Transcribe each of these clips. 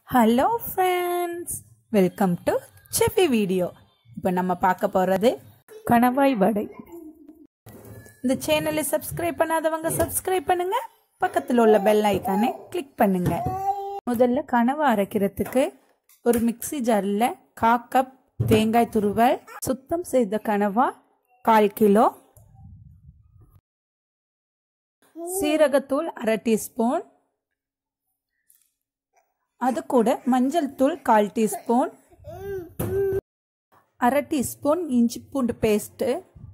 hello friends welcome to Chefy video இப்போ நம்ம பார்க்க போகிறது கணவாய் வடை இந்த சேனலை சப்ஸ்கிரைப் பண்ணாதவங்க சப்ஸ்கிரைப் பண்ணுங்க பக்கத்தில் உள்ள பெல் ஐக்கானை கிளிக் பண்ணுங்க முதல்ல கனவா அரைக்கிறதுக்கு ஒரு மிக்ஸி ஜாரில் கா கப் தேங்காய் துருவல் சுத்தம் செய்த கனவா கால் கிலோ சீரகத்தூள் அரை டீஸ்பூன் அது கூட மஞ்சள் தூள் கால் டீஸ்பூன் அரை டீஸ்பூன் இஞ்சி பூண்டு பேஸ்ட்டு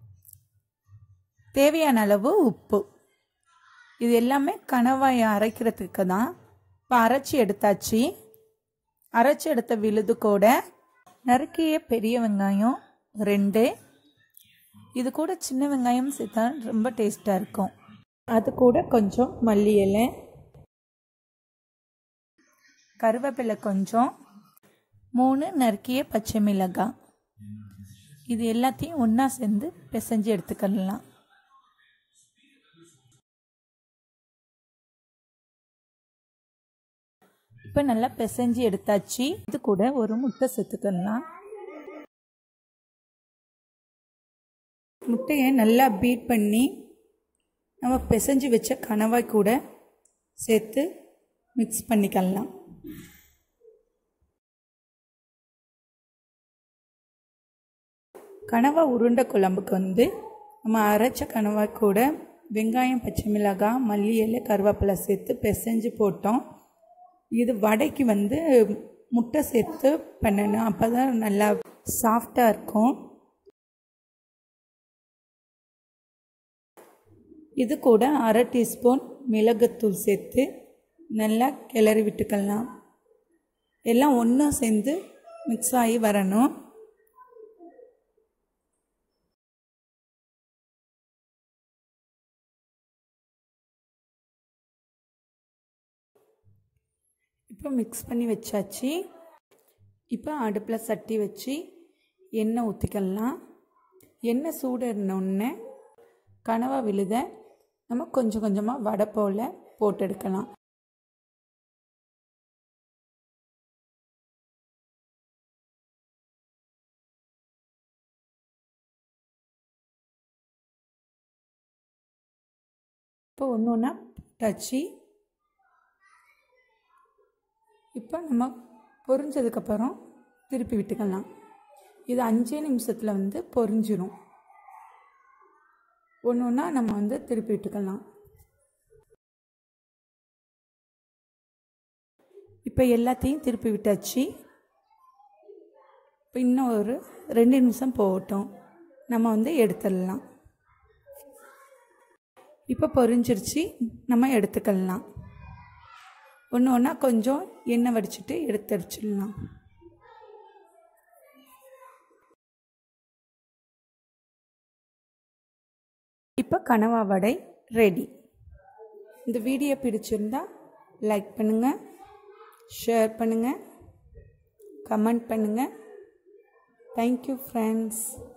தேவையான அளவு உப்பு இது எல்லாமே கணவாயை அரைக்கிறதுக்கு தான் இப்போ அரைச்சி எடுத்தாச்சு அரைச்சி எடுத்த விழுது கூட நறுக்கிய பெரிய வெங்காயம் ரெண்டு இது கூட சின்ன வெங்காயம் சேர்த்தா ரொம்ப டேஸ்ட்டாக இருக்கும் அது கூட கொஞ்சம் மல்லி இலை கருவேப்பிலை கொஞ்சம் மூணு நறுக்கிய பச்சை மிளகாய் இது எல்லாத்தையும் ஒன்றா சேர்ந்து பிசைஞ்சு எடுத்துக்கலாம் இப்போ நல்லா பிசைஞ்சு எடுத்தாச்சு இது கூட ஒரு முட்டை சேர்த்துக்கலாம் முட்டையை நல்லா பீட் பண்ணி நம்ம பிசைஞ்சு வச்ச கணவாய் கூட சேர்த்து மிக்ஸ் பண்ணிக்கலாம் கனவா உருண்டை குழம்புக்கு வந்து நம்ம அரைச்ச கனவாய் கூட வெங்காயம் பச்சை மிளகாய் மல்லி இலை கருவேப்பிலை சேர்த்து பிசைஞ்சு போட்டோம் இது வடைக்கு வந்து முட்டை சேர்த்து பண்ணணும் அப்போ தான் நல்லா சாஃப்டாக இருக்கும் இது கூட அரை டீஸ்பூன் மிளகுத்தூள் சேர்த்து நல்லா கிளறி விட்டுக்கலாம் எல்லாம் ஒன்றா சேர்ந்து மிக்ஸ் ஆகி வரணும் இப்போ மிக்ஸ் பண்ணி வச்சாச்சு இப்போ அடுப்பில் சட்டி வச்சு எண்ணெய் ஊற்றிக்கலாம் எண்ணெய் சூடுனோடனே கனவா விழுத நம்ம கொஞ்சம் கொஞ்சமாக வடை போல் போட்டு எடுக்கலாம் இப்போ ஒன்று ஒன்றா போட்டாச்சு இப்போ நம்ம பொரிஞ்சதுக்கப்புறம் திருப்பி விட்டுக்கலாம் இது அஞ்சே நிமிஷத்தில் வந்து பொரிஞ்சிரும் ஒன்று ஒன்றா நம்ம வந்து திருப்பி விட்டுக்கலாம் இப்போ எல்லாத்தையும் திருப்பி விட்டாச்சு இப்போ இன்னும் ஒரு ரெண்டு நிமிஷம் போகட்டும் நம்ம வந்து எடுத்துடலாம் இப்போ பொரிஞ்சிருச்சு நம்ம எடுத்துக்கலாம் ஒன்று ஒன்றா கொஞ்சம் எண்ணெய் வடிச்சிட்டு எடுத்து அடிச்சிடலாம் இப்போ கனவா வடை ரெடி இந்த வீடியோ பிடிச்சிருந்தா லைக் பண்ணுங்கள் ஷேர் பண்ணுங்கள் கமெண்ட் பண்ணுங்கள் தேங்க்யூ ஃப்ரெண்ட்ஸ்